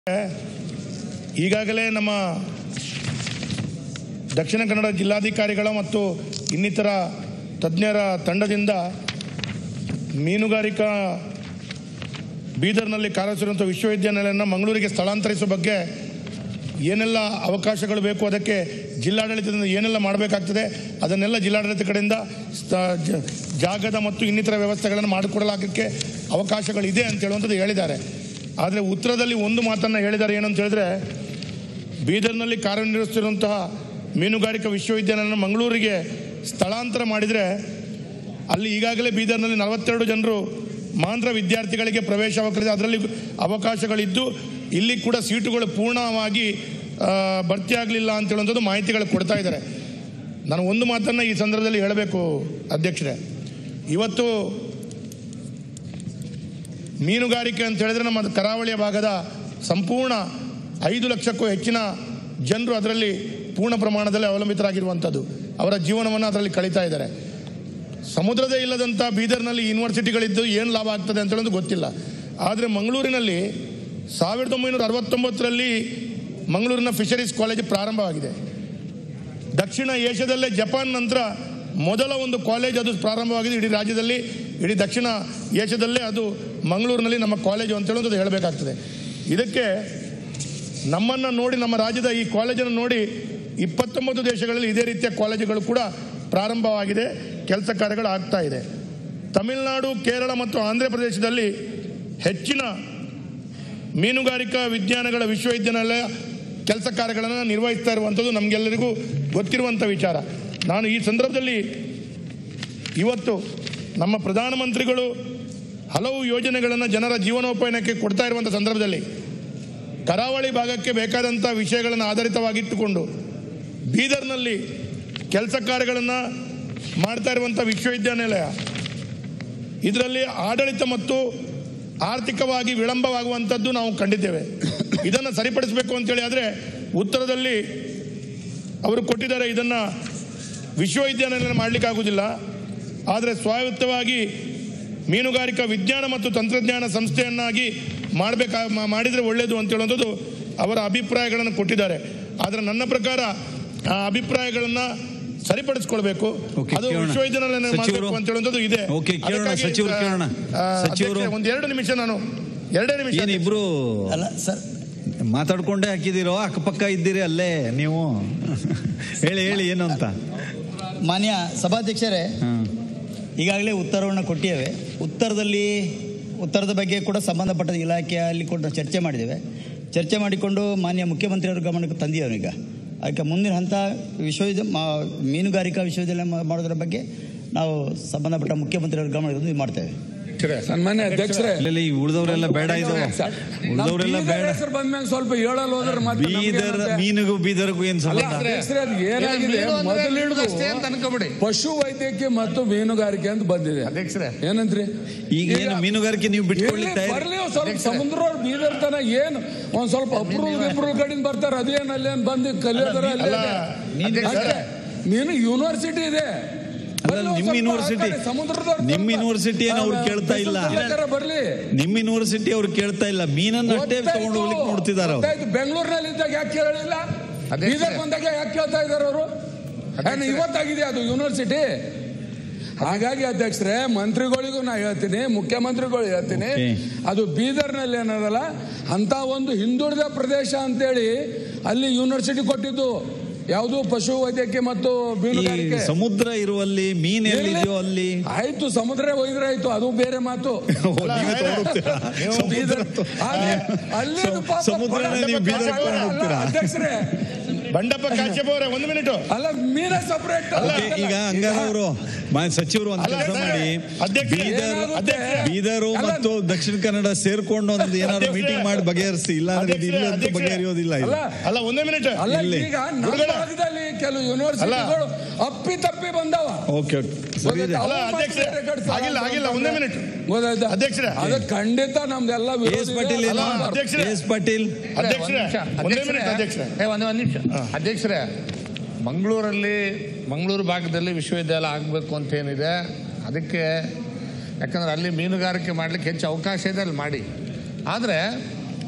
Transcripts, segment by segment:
ಈಗಾಗಲೇ ನಮ್ಮ ದಕ್ಷಿಣ ಕನ್ನಡ ಜಿಲ್ಲಾಧಿಕಾರಿಗಳ ಮತ್ತು ಇನ್ನಿತರ ತಜ್ಞರ ತಂಡದಿಂದ ಮೀನುಗಾರಿಕಾ ಬೀದರ್ನಲ್ಲಿ ಕಾರ್ಯಾಚರಿಸುವಂಥ ವಿಶ್ವವಿದ್ಯಾನಿಲಯನ ಮಂಗಳೂರಿಗೆ ಸ್ಥಳಾಂತರಿಸುವ ಬಗ್ಗೆ ಏನೆಲ್ಲ ಅವಕಾಶಗಳು ಬೇಕು ಅದಕ್ಕೆ ಜಿಲ್ಲಾಡಳಿತದಿಂದ ಏನೆಲ್ಲ ಮಾಡಬೇಕಾಗ್ತದೆ ಅದನ್ನೆಲ್ಲ ಜಿಲ್ಲಾಡಳಿತ ಕಡೆಯಿಂದ ಸ್ಥ- ಜ- ಜಾಗದ ಮತ್ತು ಇನ್ನಿತರ ವ್ಯವಸ್ಥೆಗಳನ್ನು ಮಾಡಿಕೊಡಲಾಗಕ್ಕೆ ಅವಕಾಶಗಳಿದೆ ಅಂತ ಹೇಳುವಂಥದ್ದು ಹೇಳಿದ್ದಾರೆ ಆದರೆ ಉತ್ತರದಲ್ಲಿ ಒಂದು ಮಾತನ್ನು ಹೇಳಿದ್ದಾರೆ ಏನಂತ ಹೇಳಿದ್ರೆ ಬೀದರ್ನಲ್ಲಿ ಕಾರ್ಯನಿರ್ವಹಿಸುತ್ತಿರುವಂತಹ ಮೀನುಗಾರಿಕಾ ವಿಶ್ವವಿದ್ಯಾಲಯನ ಮಂಗಳೂರಿಗೆ ಸ್ಥಳಾಂತರ ಮಾಡಿದರೆ ಅಲ್ಲಿ ಈಗಾಗಲೇ ಬೀದರ್ನಲ್ಲಿ ನಲವತ್ತೆರಡು ಜನರು ಮಾತ್ರ ವಿದ್ಯಾರ್ಥಿಗಳಿಗೆ ಪ್ರವೇಶ ಅವಕಾಶ ಅದರಲ್ಲಿ ಅವಕಾಶಗಳಿದ್ದು ಇಲ್ಲಿ ಕೂಡ ಸೀಟುಗಳು ಪೂರ್ಣವಾಗಿ ಆ, ಭರ್ತಿ ಆಗಲಿಲ್ಲ ಅಂತ ಹೇಳುವಂಥದ್ದು ಮಾಹಿತಿಗಳು ಕೊಡ್ತಾ ಇದ್ದಾರೆ ನಾನು ಒಂದು ಮಾತನ್ನು ಈ ಸಂದರ್ಭದಲ್ಲಿ ಹೇಳಬೇಕು ಅಧ್ಯಕ್ಷರೇ ಇವತ್ತು ಮೀನುಗಾರಿಕೆ ಅಂತ ಹೇಳಿದ್ರೆ ನಮ್ಮ ಕರಾವಳಿಯ ಭಾಗದ ಸಂಪೂರ್ಣ ಐದು ಲಕ್ಷಕ್ಕೂ ಹೆಚ್ಚಿನ ಜನರು ಅದರಲ್ಲಿ ಪೂರ್ಣ ಪ್ರಮಾಣದಲ್ಲಿ ಅವಲಂಬಿತರಾಗಿರುವಂಥದ್ದು ಅವರ ಜೀವನವನ್ನು ಅದರಲ್ಲಿ ಕಳೀತಾ ಇದ್ದಾರೆ ಸಮುದ್ರದೇ ಇಲ್ಲದಂಥ ಬೀದರ್ನಲ್ಲಿ ಯೂನಿವರ್ಸಿಟಿಗಳಿದ್ದು ಏನು ಲಾಭ ಆಗ್ತದೆ ಅಂತ ಹೇಳೋದು ಗೊತ್ತಿಲ್ಲ ಆದರೆ ಮಂಗಳೂರಿನಲ್ಲಿ ಸಾವಿರದ ಒಂಬೈನೂರ ಅರವತ್ತೊಂಬತ್ತರಲ್ಲಿ ಮಂಗಳೂರಿನ ಫಿಶರೀಸ್ ಕಾಲೇಜ್ ಪ್ರಾರಂಭವಾಗಿದೆ ದಕ್ಷಿಣ ಏಷ್ಯಾದಲ್ಲೇ ಜಪಾನ್ ನಂತರ ಮೊದಲ ಒಂದು ಕಾಲೇಜ್ ಅದು ಪ್ರಾರಂಭವಾಗಿದೆ ಇಡೀ ರಾಜ್ಯದಲ್ಲಿ ಇಡೀ ದಕ್ಷಿಣ ಏಷ್ಯಾದಲ್ಲೇ ಅದು ಮಂಗಳೂರಿನಲ್ಲಿ ನಮ್ಮ ಕಾಲೇಜು ಅಂತ ಹೇಳೋದು ಹೇಳಬೇಕಾಗ್ತದೆ ಇದಕ್ಕೆ ನಮ್ಮನ್ನು ನೋಡಿ ನಮ್ಮ ರಾಜ್ಯದ ಈ ಕಾಲೇಜನ್ನು ನೋಡಿ ಇಪ್ಪತ್ತೊಂಬತ್ತು ದೇಶಗಳಲ್ಲಿ ಇದೇ ರೀತಿಯ ಕಾಲೇಜುಗಳು ಕೂಡ ಪ್ರಾರಂಭವಾಗಿದೆ ಕೆಲಸ ಕಾರ್ಯಗಳು ಆಗ್ತಾ ಇದೆ ತಮಿಳುನಾಡು ಕೇರಳ ಮತ್ತು ಆಂಧ್ರ ಪ್ರದೇಶದಲ್ಲಿ ಹೆಚ್ಚಿನ ಮೀನುಗಾರಿಕಾ ವಿಜ್ಞಾನಗಳ ವಿಶ್ವವಿದ್ಯಾನಿಲಯ ಕೆಲಸ ಕಾರ್ಯಗಳನ್ನು ನಿರ್ವಹಿಸ್ತಾ ಇರುವಂಥದ್ದು ನಮಗೆಲ್ಲರಿಗೂ ಗೊತ್ತಿರುವಂಥ ವಿಚಾರ ನಾನು ಈ ಸಂದರ್ಭದಲ್ಲಿ ಇವತ್ತು ನಮ್ಮ ಪ್ರಧಾನಮಂತ್ರಿಗಳು ಹಲವು ಯೋಜನೆಗಳನ್ನು ಜನರ ಜೀವನೋಪಾಯನಕ್ಕೆ ಕೊಡ್ತಾ ಇರುವಂಥ ಸಂದರ್ಭದಲ್ಲಿ ಕರಾವಳಿ ಭಾಗಕ್ಕೆ ಬೇಕಾದಂಥ ವಿಷಯಗಳನ್ನು ಆಧಾರಿತವಾಗಿಟ್ಟುಕೊಂಡು ಬೀದರ್ನಲ್ಲಿ ಕೆಲಸ ಕಾರ್ಯಗಳನ್ನು ಮಾಡ್ತಾ ಇರುವಂಥ ವಿಶ್ವವಿದ್ಯಾನಿಲಯ ಇದರಲ್ಲಿ ಆಡಳಿತ ಮತ್ತು ಆರ್ಥಿಕವಾಗಿ ವಿಳಂಬವಾಗುವಂಥದ್ದು ನಾವು ಕಂಡಿದ್ದೇವೆ ಇದನ್ನು ಸರಿಪಡಿಸಬೇಕು ಅಂತೇಳಿ ಆದರೆ ಉತ್ತರದಲ್ಲಿ ಅವರು ಕೊಟ್ಟಿದ್ದಾರೆ ಇದನ್ನು ವಿಶ್ವವಿದ್ಯಾನಿಲಯ ಮಾಡಲಿಕ್ಕಾಗುವುದಿಲ್ಲ ಆದರೆ ಸ್ವಾಯತ್ತವಾಗಿ ಮೀನುಗಾರಿಕಾ ವಿಜ್ಞಾನ ಮತ್ತು ತಂತ್ರಜ್ಞಾನ ಸಂಸ್ಥೆಯನ್ನಾಗಿ ಮಾಡಬೇಕಾ ಮಾಡಿದರೆ ಒಳ್ಳೆಯದು ಅಂತ ಹೇಳುವಂಥದ್ದು ಅವರ ಅಭಿಪ್ರಾಯಗಳನ್ನು ಕೊಟ್ಟಿದ್ದಾರೆ ಆದರೆ ನನ್ನ ಪ್ರಕಾರ ಆ ಅಭಿಪ್ರಾಯಗಳನ್ನು ಸರಿಪಡಿಸ್ಕೊಳ್ಬೇಕು Okay, ಅದು ಕೇಳೋಣ. ವಿಶ್ವವಿದ್ಯಾನಿಲಯ ಮಾಡಬೇಕು ಸಚಿವರು? ಅಂತ ಹೇಳುವಂಥದ್ದು ಇದೆ Okay, ಕೇಳೋಣ, ಅದಕ್ಕಾಗಿ, ಸಚಿವರು ಆ, ಕೇಳೋಣ. ಆ, ಸಚಿವರು? ಅಧ್ಯಕ್ಷರೇ, ಒಂದು ಎರಡು ನಿಮಿಷ ನಾನು ಎರಡೇ ನಿಮಿಷ ಏನ್ ಇಬ್ರು ಅಲ್ಲ ಸರ್ ಮಾತಾಡ್ಕೊಂಡೇ ಹಾಕಿದಿರೋ ಅಕ್ಕಪಕ್ಕ ಇದ್ದೀರಿ ಅಲ್ಲೇ ನೀವು ಹೇಳಿ ಹೇಳಿ ಏನು ಅಂತ ಮಾನ್ಯ ಸಭಾಧ್ಯಕ್ಷರೇ ಹ್ಮ್. ಈಗಾಗಲೇ ಉತ್ತರವನ್ನು ಕೊಟ್ಟಿದ್ದೇವೆ ಉತ್ತರದಲ್ಲಿ ಉತ್ತರದ ಬಗ್ಗೆ ಕೂಡ ಸಂಬಂಧಪಟ್ಟ ಇಲಾಖೆಯಲ್ಲಿ ಕೂಡ ಚರ್ಚೆ ಮಾಡಿದ್ದೇವೆ ಚರ್ಚೆ ಮಾಡಿಕೊಂಡು ಮಾನ್ಯ ಮುಖ್ಯಮಂತ್ರಿಯವರ ಗಮನಕ್ಕೆ ತಂದಿದ್ದೇವೆ ಈಗ ಅದಕ್ಕೆ ಮುಂದಿನ ಹಂತ ವಿಶ್ವವಿದ್ಯ ಮಾ- ಮೀನುಗಾರಿಕಾ ವಿಶ್ವವಿದ್ಯಾಲಯ ಮಾ- ಮಾಡೋದ್ರ ಬಗ್ಗೆ ನಾವು ಸಂಬಂಧಪಟ್ಟ ಮುಖ್ಯಮಂತ್ರಿಯವರ ಗಮನಕ್ಕೆ ತಂದು ಇದು ಮಾಡ್ತೇವೆ ಸನ್ಮಾನ್ಯ ಅಧ್ಯಕ್ಷರೇ ಇಲ್ಲಿ ಉಳಿದವರೆಲ್ಲ ಬೇಡ ಇದು ಉಳಿದವರೆಲ್ಲ ಬೇಡ ಹೆಸರು ಬಂದ್ಮೇಲೆ ಸ್ವಲ್ಪ ಹೇಳಲ್ಲ ಹೋದ್ರೆ ಮತ್ತೆ ನಮ್ಗೆ ಬೀದರ್ ಮತ್ತೆ- ಮೀನಿಗೂ ಬೀದರ್ಗೂ ಏನ್ ಅಲ್ಲ, ಸಂಬಂಧ ಅಧ್ಯಕ್ಷರೇ, ಅದು ಏನಾಗಿದೆ ಮೊದಲಿಡಿದು ಪಶು ವೈದ್ಯಕೀಯ ಮತ್ತು ಮೀನುಗಾರಿಕೆ ಅಂತ ಬಂದಿದೆ ಅಧ್ಯಕ್ಷರೇ. ಏನಂತ್ರಿ ಈಗ ಏನು ಮೀನುಗಾರಿಕೆ ನೀವು ಬಿಟ್ಕೊಳ್ಳಿ ಇಲ್ಲಿ ತಯಾರಿ ಬರ್ಲಿ ಒಂದ್ ಸ್ವಲ್ಪ ಸಮುದ್ರ ಬೀದರ್ ತನ ಏನು ಒಂದ್ ಸ್ವಲ್ಪ ಅಪ್ರೂವ್ ಇಪ್ರೂವ್ ಕಡೆಯಿಂದ ಬರ್ತಾರೆ ಅದೇನ್ ಅಲ್ಲಿ ಏನ್ ಬಂದು ಕಲಿಯೋದ್ರ ಅಲ್ಲಿ ಅಲ್ಲ, ಅಷ್ಟೇ. ಮೀನು ಯೂನಿವರ್ಸಿಟಿ ಇದೆ ಅಲ್ಲ, ಬರ್ಲಿ ಒಂದ್ ನಿಮ್ಮ ಸ್ವಲ್ಪ ಯೂನಿವರ್ಸಿಟಿ- ಆ ಕಡೆ ಸಮುದ್ರದವ್ರು ನಿಮ್ಮ ಸ್ವಲ್ಪ- ಯೂನಿವರ್ಸಿಟಿ ಏನು ಅವ್ರು ಕೇಳ್ತಾ ಇಲ್ಲ. ಬೇಕಾದ್ರೆ ಬರ್ಲಿ ನಿಮ್ಮ ಯೂನಿವರ್ಸಿಟಿ ಅವ್ರು ಕೇಳ್ತಾ ಇಲ್ಲ ಮೀನನ್ನ ಅಷ್ಟೇ ತಗೊಂಡು ಹೋಗ್ಲಿಕ್ಕೆ ನೋಡ್ತಿದಾರ ಅವ್ರು ಗೊತ್ತಾಯ್ತು. ಬೆಂಗಳೂರಿನಲ್ಲಿ ಇದ್ದಾಗ ಯಾಕೆ ಕೇಳಲಿಲ್ಲ ಅಧ್ಯಕ್ಷರೇ. ಬೀದರ್ ಬಂದಾಗ ಯಾಕೆ ಕೇಳ್ತಾ ಇದಾರೆ ಅವರು ಇವತ್ತಾಗಿದೆ ಅದು ಯೂನಿವರ್ಸಿಟಿ ಹಾಗಾಗಿ ಅಧ್ಯಕ್ಷರೇ ಮಂತ್ರಿಗಳಿಗೂ ನಾ ಹೇಳ್ತೀನಿ ಮುಖ್ಯಮಂತ್ರಿಗಳು ಹೇಳ್ತೀನಿ Okay. ಅದು ಬೀದರ್ನಲ್ಲಿ ಏನದಲ್ಲ ಅಂತ ಒಂದು ಹಿಂದುಳಿದ ಪ್ರದೇಶ ಅಂತೇಳಿ ಅಲ್ಲಿ ಯೂನಿವರ್ಸಿಟಿ ಕೊಟ್ಟಿದ್ದು ಯಾವುದು ಪಶು ವೈದ್ಯಕೀಯ ಮತ್ತು ಈ ಮೀನುಗಾರಿಕೆ ಸಮುದ್ರ ಇರುವಲ್ಲಿ ಮೀನ್ ಎಲ್ಲಿದೆಯೋ ಅಲ್ಲಿ ಆಯ್ತು ಸಮುದ್ರ ಒಯ್ದ್ರೆ ಆಯ್ತು ಅದು ಬೇರೆ ಮಾತು ನೀವೇ ತಗೊಂಡೋಗ್ತೀರಾ? ಸಮುದ್ರ ತ- ಆದ್ರೆ ಅಲ್ಲಿದು ಪಾಪ ಸಮುದ್ರನ ನೀವು ಬೀದರ್ ತಗೊಂಡು ಹೋಗ್ತೀರಾ? ಅಧ್ಯಕ್ಷರೇ ಬಂಡಪ್ಪ ಕಾಶ್ಯಪ್ ಅವರೇ ಒಂದು ಮಿನಿಟು ಅಲ್ಲ ಮೀನ ಸಪರೇಟ್ ಓಕೆ, ಈಗ ಹಂಗಾರ ಅವರು ಸಚಿವರು ಒಂದು ಅಲ್ಲ, ಕೆಲಸ ಅಲ್ಲ, ಮಾಡಿ ಅಧ್ಯಕ್ಷ, ಬೀದರ್ ಏನಾಗುತ್ತೆ? ಬೀದರು ಅಲ್ಲ, ಮತ್ತು ದಕ್ಷಿಣ ಕನ್ನಡ ಸೇರ್ಕೊಂಡು ಒಂದು ಏನಾದ್ರು ಅಧ್ಯಕ್ಷ, ಮೀಟಿಂಗ್ ಮಾಡಿ ಬಗೆಹರಿಸಿ ಇಲ್ಲ ಅಂದ್ರೆ ಇದು ಅಧ್ಯಕ್ಷ, ಇಲ್ಲಂತೂ ಅಧ್ಯಕ್ಷ. ಬಗೆಹರಿಯೋದಿಲ್ಲ ಇದು ಅಲ್ಲ ಅಲ್ಲ ಒಂದೇ ಮಿನಿಟ್ ಅಲ್ಲ ಇಲ್ಲಿ. ಈಗ ನಮ್ಮ ಹುಡುಗರ. ಭಾಗದಲ್ಲಿ ಕೆಲವು ಯೂನಿವರ್ಸಿಟಿಗಳು ಅಪ್ಪಿ ತಪ್ಪಿ ಬಂದವ ಓಕೆ ಓಕೆ ಸರಿ ಇದೆ. ಅಲ್ಲ ಅಧ್ಯಕ್ಷ ಆಗಿಲ್ಲ ಆಗಿಲ್ಲ ಒಂದೇ ಮಿನಿಟ್ ಗೊತ್ತಾಯ್ತಾ ಅಧ್ಯಕ್ಷರೇ. ಅದು ಖಂಡಿತ ನಮ್ದೆಲ್ಲ ವಿರೋಧ ಎಸ್ ಇದೆ. ಪಾಟೀಲ್ ಅಲ್ಲ, ಏನು? ಅಧ್ಯಕ್ಷರೇ. ಎಸ್ ಪಾಟೀಲ್ ಅಧ್ಯಕ್ಷರೇ ಒಂದೇ ಮಿನಿಟ್ ಅಧ್ಯಕ್ಷರೇ ಏ, ಒಂದೇ ಒಂದು ನಿಮಿಷ ಅಧ್ಯಕ್ಷರೇ ಮಂಗಳೂರಲ್ಲಿ ಮಂಗಳೂರು ಭಾಗದಲ್ಲಿ ವಿಶ್ವವಿದ್ಯಾಲಯ ಆಗಬೇಕು ಅಂತ ಏನಿದೆ ಅದಕ್ಕೆ ಯಾಕಂದ್ರೆ ಅಲ್ಲಿ ಮೀನುಗಾರಿಕೆ ಮಾಡ್ಲಿಕ್ಕೆ ಹೆಚ್ಚು ಅವಕಾಶ ಇದೆ ಅಲ್ಲಿ ಮಾಡಿ ಆದರೆ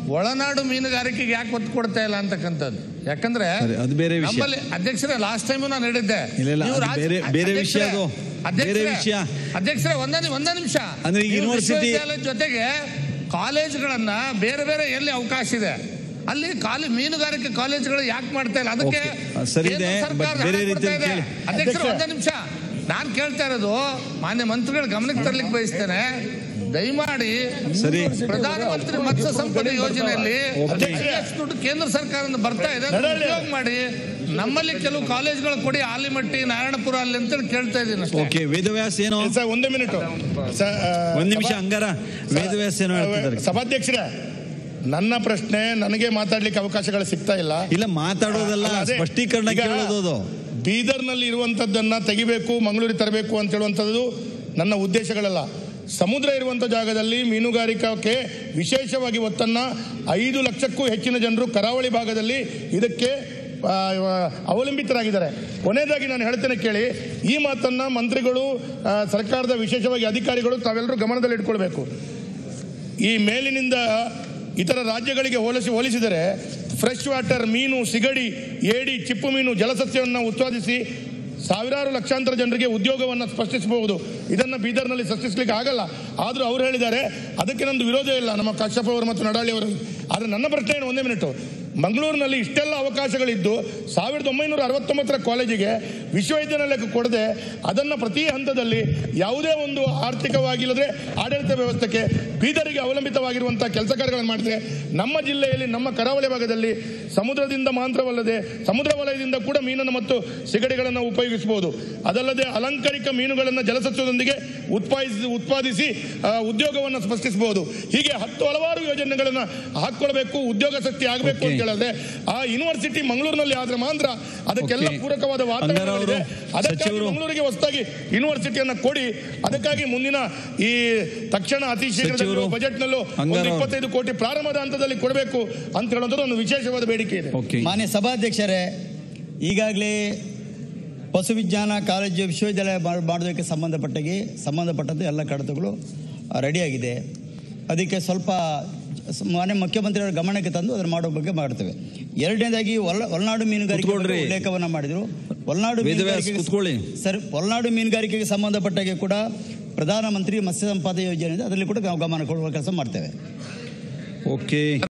ಒಳನಾಡು ಮೀನುಗಾರಿಕೆಗೆ ಯಾಕೆ ಒತ್ತು ಕೊಡ್ತಾ ಇಲ್ಲ ಅಂತಕ್ಕಂಥದ್ದು ಯಾಕಂದ್ರೆ ಸರಿ, ಅದು ಬೇರೆ ವಿಷಯ. ನಮ್ಮಲ್ಲಿ ಅಧ್ಯಕ್ಷರೇ ಲಾಸ್ಟ್ ಟೈಮ್ ನಾನು ಹೇಳಿದ್ದೆ ಇಲ್ಲ, ಇಲ್ಲ, ನೀವು ಅದು ರಾಜ- ಬೇರೆ- ಬೇರೆ ವಿಷಯ ಅದು. ಅಧ್ಯಕ್ಷರೇ, ಬೇರೆ ವಿಷಯ. ಅಧ್ಯಕ್ಷರೇ ಒಂದೇ ನಿ- ಒಂದೇ ನಿಮಿಷ ಅಂದ್ರೆ ಈಗ ನೀವು ಯೂನಿವರ್ಸಿಟಿ- ವಿಶ್ವವಿದ್ಯಾಲಯದ ಜೊತೆಗೆ ಕಾಲೇಜ್ಗಳನ್ನ ಬೇರೆ ಬೇರೆ ಎಲ್ಲಿ ಅವಕಾಶ ಇದೆ ಅಲ್ಲಿ ಕಾಲೇಜ್ ಮೀನುಗಾರಿಕೆ ಕಾಲೇಜುಗಳು ಯಾಕೆ ಮಾಡ್ತಾ ಇಲ್ಲ ಅದಕ್ಕೆ Okay. ಸರಿ ಇದೆ, ಕೇಂದ್ರ but ಸರ್ಕಾರ ಬೇರೆ ಹಣ ಕೊಡ್ತಾ ರೀತಿಯಲ್ಲಿ ಇದೆ. ಕೇಳಿ. ಅಧ್ಯಕ್ಷರೇ ಒಂದೇ ನಿಮಿಷ ನಾನು ಕೇಳ್ತಾ ಇರೋದು ಮಾನ್ಯ ಮಂತ್ರಿಗಳ ಗಮನಕ್ಕೆ ತರ್ಲಿಕ್ಕೆ ಬಯಸ್ತೇನೆ ದಯಮಾಡಿ ಸರಿ. ಪ್ರಧಾನಮಂತ್ರಿ ಮತ್ಸ್ಯ ಸಂಪದ ಯೋಜನೆಯಲ್ಲಿ Okay. ಎಷ್ಟು ದುಡ್ಡು ಕೇಂದ್ರ ಸರ್ಕಾರದಿಂದ ಬರ್ತಾ ಇದೆ ಅದನ್ನ ನಡಳ್ಳಿ. ಉಪಯೋಗ ಮಾಡಿ ನಮ್ಮಲ್ಲಿ ಕೆಲವು ಕಾಲೇಜ್ಗಳು ಕೊಡಿ ಆಲಿಮಟ್ಟಿ ನಾರಾಯಣಪುರ ಅಲ್ಲಿ ಅಂತ ಕೇಳ್ತಾ ಇದ್ದೀನಿ ಅಷ್ಟೇ ಓಕೆ ವೇದವ್ಯಾಸ ಏನೋ ಸರ್ ಒಂದೇ ಮಿನಿಟ್ ಒಂದ್ ನಿಮಿಷ ಹಂಗಾರ ವೇದವ್ಯಾಸ ಏನೋ ಹೇಳ್ತಿದ್ದಾರೆ ಸಭಾಧ್ಯಕ್ಷರೇ ನನ್ನ ಪ್ರಶ್ನೆ ನನಗೆ ಮಾತಾಡ್ಲಿಕ್ಕೆ ಅವಕಾಶಗಳು ಸಿಗ್ತಾ ಇಲ್ಲ ಇಲ್ಲ ಮಾತಾಡೋದಲ್ಲ ಅಲ್ಲ, ಅದೇ. ಸ್ಪಷ್ಟೀಕರಣ ಈಗ ಕೇಳೋದು ಅದು ಬೀದರ್ನಲ್ಲಿ ಇರುವಂತದ್ದನ್ನ ತೆಗಿಬೇಕು ಮಂಗಳೂರಿಗೆ ತರಬೇಕು ಅಂತ ಹೇಳುವಂಥದ್ದು ನನ್ನ ಉದ್ದೇಶಗಳಲ್ಲ ಸಮುದ್ರ ಇರುವಂಥ ಜಾಗದಲ್ಲಿ ಮೀನುಗಾರಿಕೆ ವಿಶೇಷವಾಗಿ ಒತ್ತನ್ನ ಐದು ಲಕ್ಷಕ್ಕೂ ಹೆಚ್ಚಿನ ಜನರು ಕರಾವಳಿ ಭಾಗದಲ್ಲಿ ಇದಕ್ಕೆ ಆ, ಅವಲಂಬಿತರಾಗಿದ್ದಾರೆ ಕೊನೆಯದಾಗಿ ನಾನು ಹೇಳ್ತೇನೆ ಕೇಳಿ ಈ ಮಾತನ್ನ ಮಂತ್ರಿಗಳು ಆ, ಸರ್ಕಾರದ ವಿಶೇಷವಾಗಿ ಅಧಿಕಾರಿಗಳು ತಾವೆಲ್ಲರೂ ಗಮನದಲ್ಲಿ ಇಟ್ಕೊಳ್ಬೇಕು ಈ ಮೇಲಿನಿಂದ ಇತರ ರಾಜ್ಯಗಳಿಗೆ ಹೋಲಿಸಿ ಹೋಲಿಸಿದರೆ ಫ್ರೆಶ್ ವಾಟರ್ ಮೀನು ಸಿಗಡಿ ಏಡಿ ಚಿಪ್ಪು ಮೀನು ಜಲಸಸ್ಯವನ್ನು ಉತ್ಪಾದಿಸಿ ಸಾವಿರಾರು ಲಕ್ಷಾಂತರ ಜನರಿಗೆ ಉದ್ಯೋಗವನ್ನು ಸ್ಪಷ್ಟಿಸಬಹುದು ಇದನ್ನು ಬೀದರ್ನಲ್ಲಿ ಸೃಷ್ಟಿಸಲಿಕ್ಕೆ ಆಗಲ್ಲ ಆದರೂ ಅವ್ರು ಹೇಳಿದ್ದಾರೆ ಅದಕ್ಕೆ ನಂದು ವಿರೋಧ ಇಲ್ಲ ನಮ್ಮ ಕಶ್ಯಪ್ ಅವರು ಮತ್ತು ನಡಾಳಿ ಅವರು ಆದರೆ ನನ್ನ ಪ್ರಶ್ನೆ ಏನು ಒಂದೇ ಮಿನಿಟು ಮಂಗಳೂರಿನಲ್ಲಿ ಇಷ್ಟೆಲ್ಲ ಅವಕಾಶಗಳಿದ್ದು ಸಾವಿರದ ಒಂಬೈನೂರ ಅರವತ್ತೊಂಬತ್ತರ ಕಾಲೇಜಿಗೆ ವಿಶ್ವವಿದ್ಯಾನಿಲಯಕ್ಕೆ ಕೊಡದೆ ಅದನ್ನು ಪ್ರತಿ ಹಂತದಲ್ಲಿ ಯಾವುದೇ ಒಂದು ಆರ್ಥಿಕವಾಗಿಲ್ಲದ್ರೆ ಆಡಳಿತ ವ್ಯವಸ್ಥೆಗೆ ಬೀದರಿಗೆ ಅವಲಂಬಿತವಾಗಿರುವಂತಹ ಕೆಲಸ ಕಾರ್ಯಗಳನ್ನು ಮಾಡಿದ್ರೆ ನಮ್ಮ ಜಿಲ್ಲೆಯಲ್ಲಿ ನಮ್ಮ ಕರಾವಳಿ ಭಾಗದಲ್ಲಿ ಸಮುದ್ರದಿಂದ ಮಾತ್ರವಲ್ಲದೆ ಸಮುದ್ರ ವಲಯದಿಂದ ಕೂಡ ಮೀನನ್ನು ಮತ್ತು ಸಿಗಡಿಗಳನ್ನು ಉಪಯೋಗಿಸಬಹುದು ಅದಲ್ಲದೆ ಅಲಂಕಾರಿಕ ಮೀನುಗಳನ್ನು ಜಲಸಸ್ಯದೊಂದಿಗೆ ಉತ್ಪಾದಿಸಿ ಉತ್ಪಾದಿಸಿ ಆ, ಉದ್ಯೋಗವನ್ನು ಸ್ಪಷ್ಟಿಸಬಹುದು ಹೀಗೆ ಹತ್ತು ಹಲವಾರು ಯೋಜನೆಗಳನ್ನು ಹಾಕೊಳ್ಬೇಕು ಉದ್ಯೋಗ ಶಕ್ತಿ ಆಗಬೇಕು ಅಂತ Okay. ಹೇಳಿದ್ರೆ ಆ ಯೂನಿವರ್ಸಿಟಿ ಮಂಗಳೂರಿನಲ್ಲಿ ಆದ್ರೆ ಮಾತ್ರ ಅದಕ್ಕೆಲ್ಲ Okay. ಪೂರಕವಾದ ಅಂಗಾರ ವಾತಾವರಣ ಇದೆ ಅವರು, ಅದಕ್ಕಾಗಿ ಸಚಿವರು. ಮಂಗಳೂರಿಗೆ ಹೊಸದಾಗಿ ಯೂನಿವರ್ಸಿಟಿಯನ್ನ ಕೊಡಿ ಅದಕ್ಕಾಗಿ ಮುಂದಿನ ಈ ತಕ್ಷಣ ಅತಿ ಶೀಘ್ರದಲ್ಲೂ ಸಚಿವರು. ಬಜೆಟ್ನಲ್ಲೂ ಅಂಗಾರ ಒಂದು ಅವರು. ಇಪ್ಪತ್ತೈದು ಕೋಟಿ ಪ್ರಾರಂಭದ ಹಂತದಲ್ಲಿ ಕೊಡಬೇಕು ಅಂತ ಹೇಳುವಂಥದ್ದು ಒಂದು ವಿಶೇಷವಾದ ಬೇಡಿಕೆ ಇದೆ ಓಕೆ ಮಾನ್ಯ ಸಭಾಧ್ಯಕ್ಷರೇ ಈಗಾಗಲೇ ಪಶು ವಿಜ್ಞಾನ ಕಾಲೇಜು ವಿಶ್ವವಿದ್ಯಾಲಯ ಮಾಡ್- ಮಾಡೋದಕ್ಕೆ ಸಂಬಂಧಪಟ್ಟಾಗಿ ಸಂಬಂಧಪಟ್ಟಂತೆ ಎಲ್ಲ ಕಡತಗಳು ರೆಡಿಯಾಗಿದೆ ಅದಕ್ಕೆ ಸ್ವಲ್ಪ ಸ- ಮಾನ್ಯ ಮುಖ್ಯಮಂತ್ರಿಯವರ ಗಮನಕ್ಕೆ ತಂದು ಅದನ್ನು ಮಾಡೋ ಬಗ್ಗೆ ಮಾಡ್ತೇವೆ ಎರಡನೇದಾಗಿ ಒಳ ಒಳನಾಡು ಮೀನುಗಾರಿಕೆ ಬಗ್ಗೆ ಕೂತ್ಕೊಳ್ರಿ. ಉಲ್ಲೇಖವನ್ನು ಮಾಡಿದರು ಒಳನಾಡು ವೇದವ್ಯಾಸ್ ಮೀನುಗಾರಿಕೆಗೆ ಕೂತ್ಕೊಳ್ಳಿ. ಸರ್ ಒಳನಾಡು ಮೀನುಗಾರಿಕೆಗೆ ಸಂಬಂಧಪಟ್ಟಾಗೆ ಕೂಡ ಪ್ರಧಾನಮಂತ್ರಿ ಮತ್ಸ್ಯ ಸಂಪದ ಯೋಜನೆ ಇದೆ ಅದರಲ್ಲಿ ಕೂಡ ನಾವು ಗಮನ ಕೊಡುವ ಕೆಲಸ ಮಾಡ್ತೇವೆ ಓಕೆ